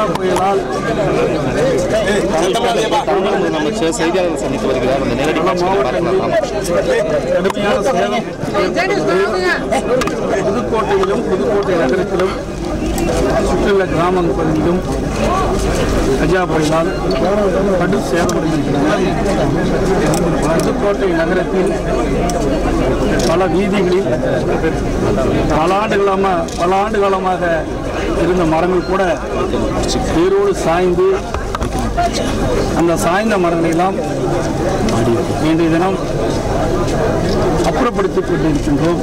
புயலால் தமிழக முதலமைச்சர் செய்தியாளர்கள் சந்தித்து வருகிறார் அந்த நேரடி பல மாவட்டங்களில் கடுமையான சேதம் ஏற்பட்டது. புதுக்கோட்டையிலும் புதுக்கோட்டை நகரத்திலும் சுற்றியுள்ள கிராம பகுதியிலும் கஜா புயலால் கடு சேதமடைந்திருக்கிறது புதுக்கோட்டை நகரத்தில் பல வீதிகளில் பல ஆண்டுகளமாக பல ஆண்டு காலமாக இருந்த மரங்கள் கூட வேரோடு சாய்ந்து அந்த சாய்ந்த மரங்களை எல்லாம் இன்றைய தினம் அப்புறப்படுத்திக் கொண்டிருக்கின்றோம்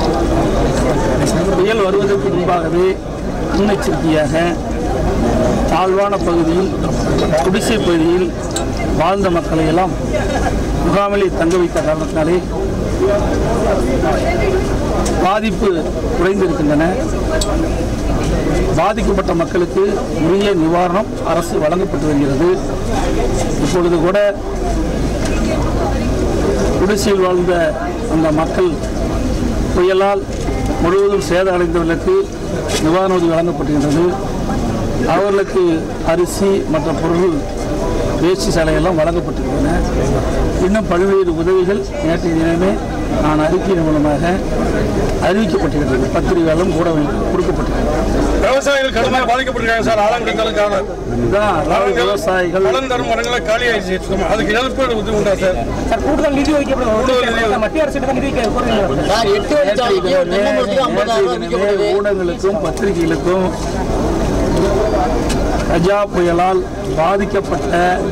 புயல் வருவதற்கு முன்பாகவே முன்னெச்சரிக்கையாக தாழ்வான பகுதியில் குடிசை பகுதியில் வாழ்ந்த மக்களை எல்லாம் முகாமிலே தங்க வைத்த காரணத்தினாலே பாதிப்பு குறைந்திருக்கின்றன பாதிக்கப்பட்ட மக்களுக்கு உரிய நிவாரணம் அரசு வழங்கப்பட்டு வருகிறது இப்பொழுது கூட குடிசையில் வாழ்ந்த அந்த மக்கள் புயலால் முழுவதும் சேதம் அடைந்தவர்களுக்கு நிவாரண உதவி வழங்கப்படுகின்றது அவர்களுக்கு அரிசி மற்ற பொருள் வேஷ்டி சாலையெல்லாம் வழங்கப்பட்டிருக்கின்றன இன்னும் பல்வேறு உதவிகள் நேற்றைய தினமே நான் அறிக்கையின் மூலமாக அறிவிக்கப்பட்டிருக்கிறது பத்திரிகையாலும் கூட கொடுக்கப்பட்டிருக்கிறது விவசாயிகள் கடுமையாக பாதிக்கப்பட்டிருக்காங்க சார் ஆலங்குடிகளுக்கான இதுதான் அதாவது விவசாயிகள் பலன் தரும் மரங்களை காலி ஆயிடுச்சு அதுக்கு இழப்பீடு உதவி உண்டா சார் சார் கூடுதல் நிதி ஒதுக்கப்படும் மத்திய அரசு கிட்ட நிதி கோருங்க சார் எட்டு வழிச்சாலைக்கு தென்னை மரத்துக்கு ஐம்பதாயிரம் ரூபாய் விற்கப்படுது ஊடகங்களுக்கும் பத்திரிகைகளுக்கும் கஜா புயலால் பாதிக்கப்பட்ட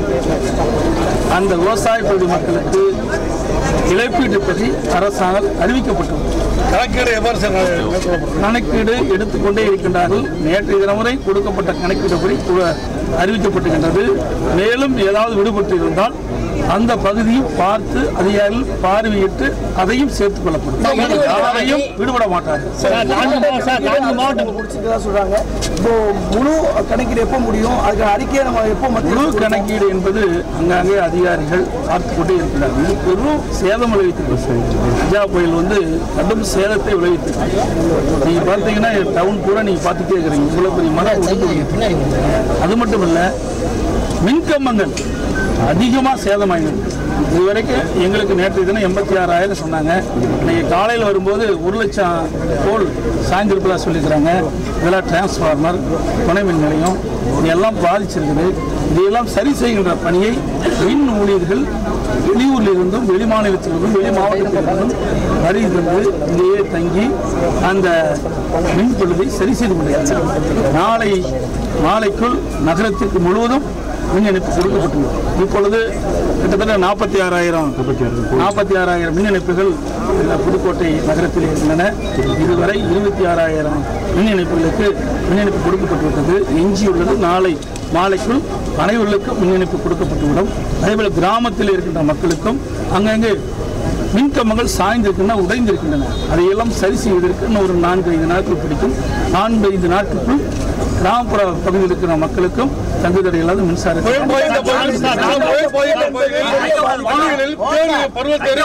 அந்த விவசாய பகுதி மக்களுக்கு இழப்பீட்டு பற்றி அரசாங்கம் அறிவிக்கப்பட்டுள்ளது கணக்கீடு எவ்வாறு சார் மேற்கொள்ளப்படும் கணக்கீடு எடுத்துக்கொண்டே இருக்கின்றார்கள் நேற்றைய தினம் வரை கொடுக்கப்பட்ட கணக்கீடுபடி கு- அறிவிக்கப்பட்டிருக்கின்றது மேலும் ஏதாவது விடுபட்டு இருந்தால் அந்த பகுதியும் பார்த்து அதிகாரிகள் பார்வையிட்டு அதையும் சேர்த்துக் கொள்ளப்படும் யாரையும் விடுபட மாட்டார்கள் நான்கு மாவட்டம் சார் நான்கு மாவட்டம் முடிச்சுட்டு சொல்றாங்க இப்போ முழு கணக்கீடு எப்போ முடியும் அதுக்கு அறிக்கையை நம்ம எப்போ மத்திய முழு கணக்கீடு என்பது அங்கங்கே அதிகாரிகள் பார்த்து கொண்டே இருக்கிறார்கள் இது பெரும் சேதம் விளைவித்திருக்கு கஜா புயல் வந்து கடும் சேதத்தை விளைவித்திருக்கு நீங்க பார்த்தீங்கன்னா டவுன் பூரா நீங்க பார்த்துட்டே இருக்கிறீங்க இவ்வளவு பெரிய மரம் ஒதுக்கி அது மட்டும் இல்ல மின்கம்பங்கள் அதிகமாக சேதமாயிருக்கு இதுவரைக்கும் எங்களுக்கு நேற்று தினம் எண்பத்தி ஆறாயிரம் சொன்னாங்க இன்னைக்கு காலையில் வரும்போது ஒரு லட்சம் போல் சாய்ந்திருப்பதாக சொல்லியிருக்கிறாங்க இதெல்லாம் டிரான்ஸ்ஃபார்மர் துணை மின் நிலையம் இதெல்லாம் பாதிச்சிருக்குது இதையெல்லாம் சரி செய்கின்ற பணியை மின் ஊழியர்கள் வெளியூரில் இருந்தும் வெளி மாநிலத்திலிருந்தும் வெளி மாவட்டத்திலிருந்தும் வருகை தந்து இங்கேயே தங்கி அந்த மின் பழுதை சரி செய்து கொண்டிருக்கிறார்கள் நாளை நாளைக்குள் நகரத்திற்கு முழுவதும் மின் இணைப்பு கொடுக்கப்பட்டுள்ளது இப்பொழுது கிட்டத்தட்ட நாற்பத்தி ஆறாயிரம் நாற்பத்தி ஆறாயிரம் மின் இணைப்புகள் இந்த புதுக்கோட்டை நகரத்தில் இருக்கின்றன இதுவரை இருபத்தி ஆறாயிரம் மின் இணைப்புகளுக்கு மின் இணைப்பு கொடுக்கப்பட்டுவிட்டது எஞ்சியுள்ளது நாளை மாலைக்குள் அனைவர்களுக்கும் மின் இணைப்பு கொடுக்கப்பட்டுவிடும் அதேபோல் கிராமத்தில் இருக்கின்ற மக்களுக்கும் அங்கங்கே மின்கம்பங்கள் சாய்ந்திருக்கின்றன உடைந்திருக்கின்றன அதையெல்லாம் சரி செய்வதற்கு இன்னும் ஒரு நான்கு ஐந்து நாட்கள் பிடிக்கும் நான்கு ஐந்து நாட்களுக்குள் கிராமப்புற பகுதியில் இருக்கிற மக்களுக்கும் தங்குதடை இல்லாத மின்சாரத்தை புயல் போய் இந்த புயல் நான் புயல் போய் இந்த புயலில் பகுதிகளில் பேரு பருவத்தேரு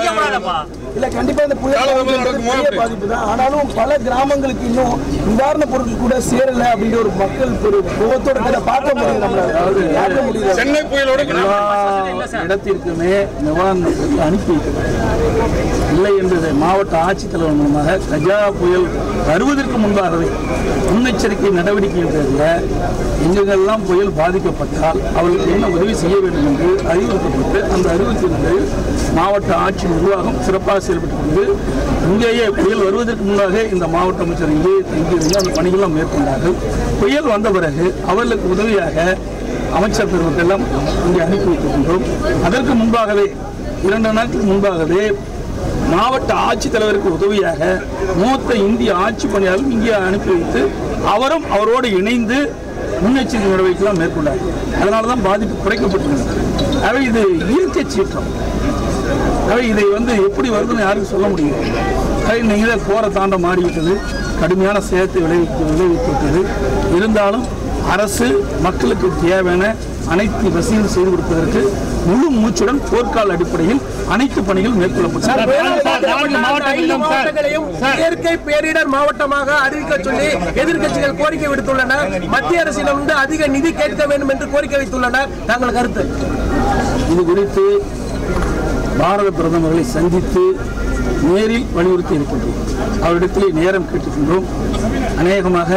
இல்ல கண்டிப்பா இந்த புயல் காலவரையில் பாதிப்பு நடக்குமா பெரிய அப்படி? பாதிப்பு தான் ஆனாலும் பல கிராமங்களுக்கு இன்னும் நிவாரண பொருட்கள் கூட சேரல அப்படின்ற ஒரு மக்கள் ஒரு கோபத்தோட இதை பார்க்க முடியுது நம்மளால பார்க்க முடியுது சென்னை புயலோட எல்லா இடத்திற்குமே நிவாரணத்துக்கு அனுப்பி வைக்கிறார். இல்லை என்பதை மாவட்ட ஆட்சித்தலைவர் மூலமாக கஜா புயல் வருவதற்கு முன்பாகவே முன்னெச்சரிக்கை நடவடிக்கை பேரில் எங்கெங்கெல்லாம் புயல் பாதிக்கப்பட்டால் அவர்களுக்கு என்ன உதவி செய்ய வேண்டும் என்று அறிவுறுத்தப்பட்டு அந்த அறிவுறுத்தின் பேரில் மாவட்ட ஆட்சி நிர்வாகம் சிறப்பாக செயல்பட்டு கொண்டு இங்கேயே புயல் வருவதற்கு முன்பாக இந்த மாவட்ட அமைச்சர் இங்கேயே தங்கியிருந்து அந்த பணிகளெல்லாம் மேற்கொண்டார்கள் புயல் வந்த பிறகு அவர்களுக்கு உதவியாக அமைச்சர் பெருமக்கெல்லாம் இங்கே அனுப்பி வைத்திருக்கின்றோம் அதற்கு முன்பாகவே இரண்டு நாட்களுக்கு முன்பாகவே மாவட்ட ஆட்சித்தலைவருக்கு உதவியாக மூத்த இந்திய ஆட்சி பணியாளரும் இங்கே அனுப்பி வைத்து அவரும் அவரோடு இணைந்து முன்னெச்சரிக்கை நடவடிக்கைலாம் மேற்கொண்டார் அதனால தான் பாதிப்பு குறைக்கப்பட்டுள்ளது ஆகவே இது இயற்கை சீற்றம் ஆகவே இதை வந்து எப்படி வருதுன்னு யாருக்கும் சொல்ல முடியும் ஆகவே நீங்கள் தான் போரை தாண்ட மாறிவிட்டது கடுமையான சேதத்தை விளைவித்து விளைவித்து விட்டது இருந்தாலும் அரசு மக்களுக்கு தேவையான அனைத்து வசதியும் செய்து கொடுப்பதற்கு முழு மூச்சுடன் போர்க்கால அடிப்படையில் அனைத்து பணிகள் மேற்கொள்ளப்படும் நான்கு மாவட்டங்களிலும் சார் இயற்கை பேரிடர் மாவட்டமாக அறிவிக்க சொல்லி எதிர்க்கட்சிகள் கோரிக்கை விடுத்துள்ளனர் மத்திய அரசிடம் வந்து அதிக நிதி கேட்க வேண்டும் என்று கோரிக்கை வைத்துள்ளனர் தங்கள் கருத்து இது குறித்து பாரத பிரதமர்களை சந்தித்து நேரில் வலியுறுத்தி இருக்கின்றோம் அவரிடத்திலே நேரம் கேட்டுக்கின்றோம் அநேகமாக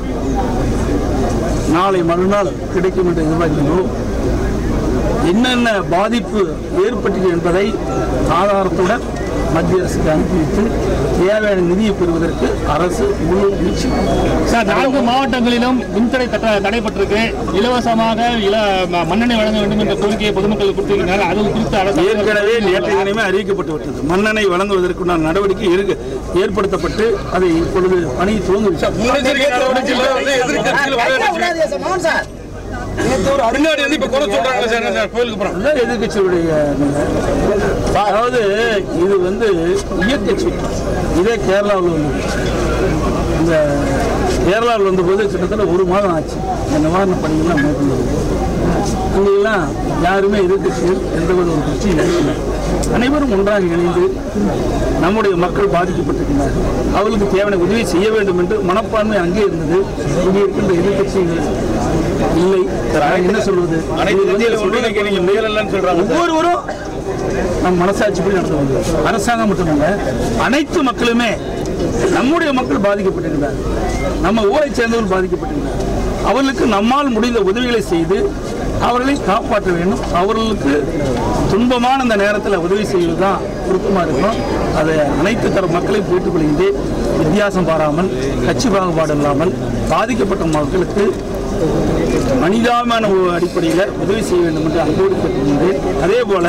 நாளை மறுநாள் கிடைக்கும் என்று எதிர்பார்க்கின்றோம் என்னென்ன பாதிப்பு ஏற்பட்டது என்பதை ஆதாரத்துடன் மத்திய அரசுக்கு அனுப்பிவிட்டு தேவையான நிதியை பெறுவதற்கு அரசு முழு முயற்சி சார் நான்கு மாவட்டங்களிலும் மின்தடை தட்ட- தடைப்பட்டிருக்கு இலவசமாக இல ம- மண்ணெண்ணெய் வழங்க வேண்டும் என்ற கோரிக்கையை பொதுமக்கள் கொடுத்திருக்கிறார்கள் அது குறித்து அரசு ஏற்கனவே நேற்றைய தினமே அறிவிக்கப்பட்டு விட்டது மண்ணெண்ணெய் வழங்குவதற்குண்டான நடவடிக்கை இருக்கு ஏற்படுத்தப்பட்டு அதை இப்பொழுது பணி துவங்கிவிட்டது முன்னெச்சரிக்கை நடவடிக்கைகள் வந்து எதிர்க்கட்சிகள் வரவேற்று பின்னாடி வந்து இப்ப குறை சொல்றாங்க சார் என்ன சார் கோயிலுக்கு போறோம் அதுதான் எதிர்கட்சியுடைய நிலை. அதாவது இது வந்து இயற்கை சீற்றம் இதே கேரளாவில் வந்து இந்த கேரளாவில் வந்தபோது கிட்டத்தட்ட ஒரு மாதம் ஆச்சு இந்த நிவாரண பணிகள்லாம் மேற்கொண்டது அங்கெல்லாம் யாருமே எதிர்கட்சிகள் எந்த ஒரு ஒரு பிரச்சனையும் நடக்கல அனைவரும் ஒன்றாக இணைந்து நம்முடைய மக்கள் பாதிக்கப்பட்டிருக்கிறார்கள் அவர்களுக்கு தேவையான உதவி செய்ய வேண்டும் என்று மனப்பான்மை அங்கே இருந்தது இங்கே இருக்கின்ற எதிர்கட்சிகள் இல்லை நான் என்ன சொல்வது இது வந்து சொல்வதற்கு ஒவ்வொருவரும் நம் மனசாட்சிப்படி நடந்து வந்தது அரசாங்கம் மட்டுமல்ல அனைத்து மக்களுமே நம்முடைய மக்கள் பாதிக்கப்பட்டிருக்கிறார் நம்ம ஊரை சேர்ந்தவர்கள் பாதிக்கப்பட்டிருக்கிறார் அவர்களுக்கு நம்மால் முடிந்த உதவிகளை செய்து அவர்களை காப்பாற்ற வேண்டும் அவர்களுக்கு துன்பமான அந்த நேரத்தில் உதவி செய்வது தான் பொருத்தமாக இருக்கும் அதை அனைத்து தர மக்களையும் கேட்டுக்கொள்கின்றேன் வித்தியாசம் பாராமல் கட்சி பாகுபாடு இல்லாமல் பாதிக்கப்பட்ட மக்களுக்கு மனிதாபிமான அடிப்படையில் உதவி செய்ய வேண்டும் என்று அன்போடு கேட்டுக்கொண்டேன் அதே போல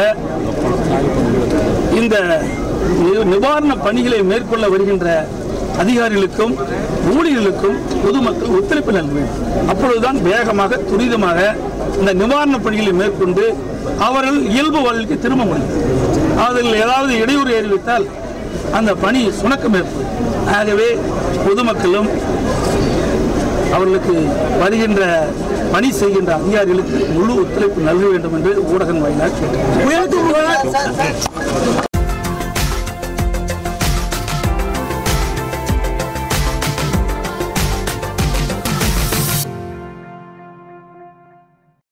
இந்த நி- நிவாரண பணிகளை மேற்கொள்ள வருகின்ற அதிகாரிகளுக்கும் ஊழியர்களுக்கும் பொதுமக்கள் ஒத்துழைப்பு நல்க வேண்டும் அப்பொழுதுதான் வேகமாக துரிதமாக இந்த நிவாரண பணிகளை மேற்கொண்டு அவர்கள் இயல்பு வாழ்க்கைக்கு திரும்ப முடியும் அதில் ஏதாவது இடையூறு ஏற்பட்டால் அந்த பணி சுணக்கம் ஏற்படும் ஆகவே பொதுமக்களும் அவர்களுக்கு வருகின்ற பணி செய்கின்ற அதிகாரிகளுக்கு முழு ஒத்துழைப்பு நல்க வேண்டும் என்று ஊடகம் வாயிலாக கேட்டுக்கொள்கிறேன். புயலுக்கு முன்னால்